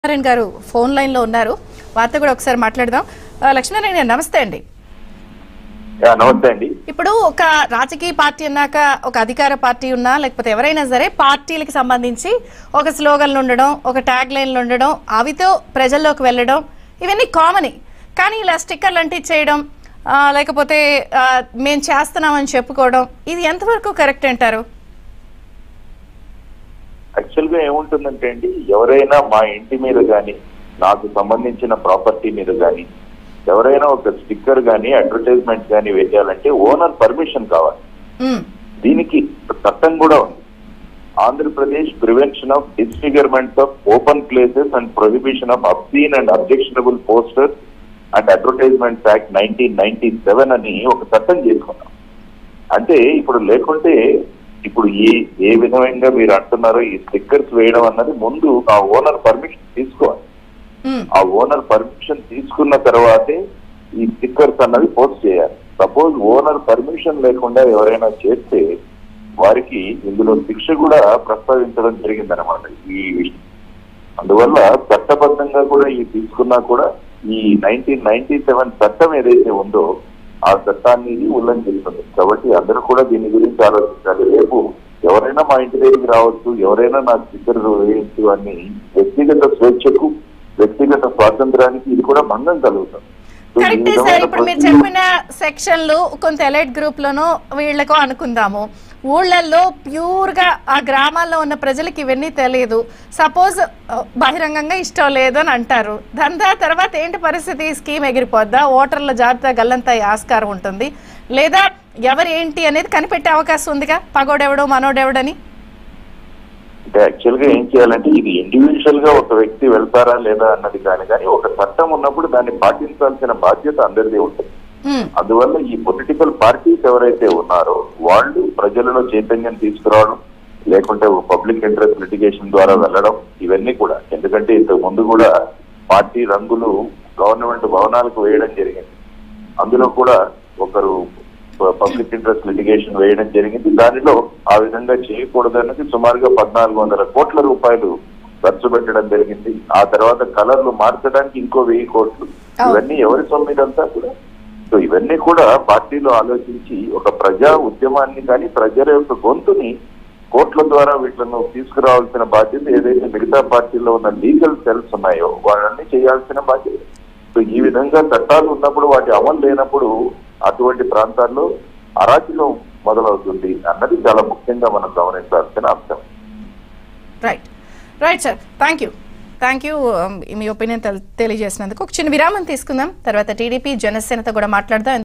లక్ష్మీనారాయణ గారు phone line లో ఉన్నారు వారితో కూడా ఒకసారి మాట్లాడదాం ఆ, లక్ష్మీనారాయణ గారు నమస్తే అండి యా, నమస్తే అండి ఇప్పుడు ఒక రాజకీయ పార్టీ అన్నాక ఒక అధికార పార్టీ ఉన్నా లేకపోతే ఎవరైనా సరే పార్టీలకు సంబంధించి ఒక స్లోగన్లు ఉండడం ఒక ట్యాగ్ లైన్లు ఉండడం అవితో ప్రజల్లోకి వెళ్ళడం ఇవన్నీ కామనే కానీ ఇలా స్టిక్కర్లు అంటించేయడం ఆ, లేకపోతే ఆ, మేము చేస్తున్నామని చెప్పుకోవడం ఇది ఎంతవరకు కరెక్ట్ అంటారు యాక్చువల్ గా ఏముంటుందంటే అండి ఎవరైనా మా ఇంటి మీద గాని నాకు సంబంధించిన ప్రాపర్టీ మీద గాని ఎవరైనా ఒక స్టిక్కర్ గాని అడ్వర్టైజ్మెంట్ గాని వేయాలంటే ఓనర్ పర్మిషన్ కావాలి ఉమ్, దీనికి చట్టం కూడా ఉంది Andhra Pradesh prevention of disfigurement of open places and prohibition of obscene and objectionable posters and advertisement act nineteen ninety seven అని ఒక చట్టం చేసుకున్నాం అంటే ఇప్పుడు లేకుంటే ఇప్పుడు ఏ ఏ విధంగా మీరు అంటున్నారో ఈ స్టిక్కర్స్ వేయడం అన్నది ముందు ఆ ఓనర్ పర్మిషన్ తీసుకోవాలి ఉమ్, ఆ ఓనర్ పర్మిషన్ తీసుకున్న తర్వాతే ఈ స్టిక్కర్స్ అన్నది పోస్ట్ చేయాలి సపోజ్ ఓనర్ పర్మిషన్ లేకుండా ఎవరైనా చేస్తే వారికి ఇందులో శిక్ష కూడా ప్రస్తావించడం జరిగిందనమాట ఈ విషయం అందువల్ల చట్టబద్ధంగా కూడా ఈ తీసుకున్నా కూడా ఈ నైన్టీన్ నైన్టీ సెవెన్ చట్టం ఏదైతే ఉందో ఆ చట్టాన్ని ఇది ఉల్లంఘిస్తుంది కాబట్టి అందరూ కూడా దీని గురించి ఆలోచించాలి రేపు ఎవరైనా మా ఇంటి దగ్గరికి రావచ్చు ఎవరైనా నా స్టిక్కర్ వేయచ్చు అని వ్యక్తిగత స్వేచ్ఛకు వ్యక్తిగత స్వాతంత్రానికి ఇది కూడా భంగం కలుగుతుంది సో ఈ కరెక్టే సార్ విధమైన ఇప్పుడు మీరు ప్రక్రియ- చెప్పిన సెక్షన్లు కొంత ఎలైట్ గ్రూప్ లోనో వీళ్ళకో అనుకుందాము ఊళ్ళల్లో ప్యూర్ గా ఆ గ్రామాల్లో ఉన్న ప్రజలకి ఇవన్నీ తెలియదు సపోజ్ బహిరంగంగా ఇష్టం లేదు అని అంటారు దందా తర్వాత ఏంటి పరిస్థితి స్కీమ్ ఎగిరిపోద్దా ఓటర్ల జాబితా గల్లంతా ఆస్కారం ఉంటుంది లేదా ఎవరు ఏంటి అనేది కనిపెట్టే అవకాశం ఉందిగా పగోడెవడో మనోడెవడని అంటే యాక్చువల్ గా ఏం చేయాలంటే ఇది ఇండివిజువల్ గా ఒక వ్యక్తి వెళ్తారా లేదా అన్నది కానీ కానీ ఒక చట్టం ఉన్నప్పుడు దాన్ని పాటించాల్సిన బాధ్యత అందరిది ఉంటుంది ఉమ్, అందువల్ల ఈ పొలిటికల్ పార్టీస్ ఎవరైతే ఉన్నారో వాళ్ళు ప్రజలలో చైతన్యం తీసుకురావడం లేకుంటే పబ్లిక్ ఇంట్రెస్ట్ లిటిగేషన్ ద్వారా వెళ్ళడం ఇవన్నీ కూడా ఎందుకంటే ఇంతకు ముందు కూడా పార్టీ రంగులు గవర్నమెంట్ భవనాలకు వేయడం జరిగింది అందులో కూడా ఒకరు పబ్లిక్ ఇంట్రెస్ట్ లిటిగేషన్ వేయడం జరిగింది దానిలో ఆ విధంగా చేయకూడదన్నది సుమారుగా పద్నాలుగు వందల కోట్ల రూపాయలు ఖర్చు పెట్టడం జరిగింది ఆ తర్వాత కలర్లు మార్చడానికి ఇంకో వెయ్యి కోట్లు ఇవన్నీ ఎవరి సొమ్మిదంతా కూడా సో ఇవన్నీ కూడా పార్టీలో ఆలోచించి ఒక ప్రజా ఉద్యమాన్ని కానీ ప్రజల యొక్క గొంతుని కోర్టుల ద్వారా వీటిలను తీసుకురావాల్సిన బాధ్యత ఏదైతే మిగతా పార్టీలో ఉన్న లీగల్ సెల్స్ ఉన్నాయో వాళ్ళని చేయాల్సిన బాధ్యత సో ఈ విధంగా చట్టాలు ఉన్నప్పుడు వాటి అమలు లేనప్పుడు అటువంటి ప్రాంతాల్లో అరాచకం మొదలవుతుంది అన్నది చాలా ముఖ్యంగా మనం గమనించాల్సిన అంశం right right sir thank you thank you మీ ఒపీనియన్ తెలియజేసినందుకు ఒక చిన్న విరామం తీసుకుందాం తర్వాత టీడీపీ జనసేనతో కూడా మాట్లాడదాం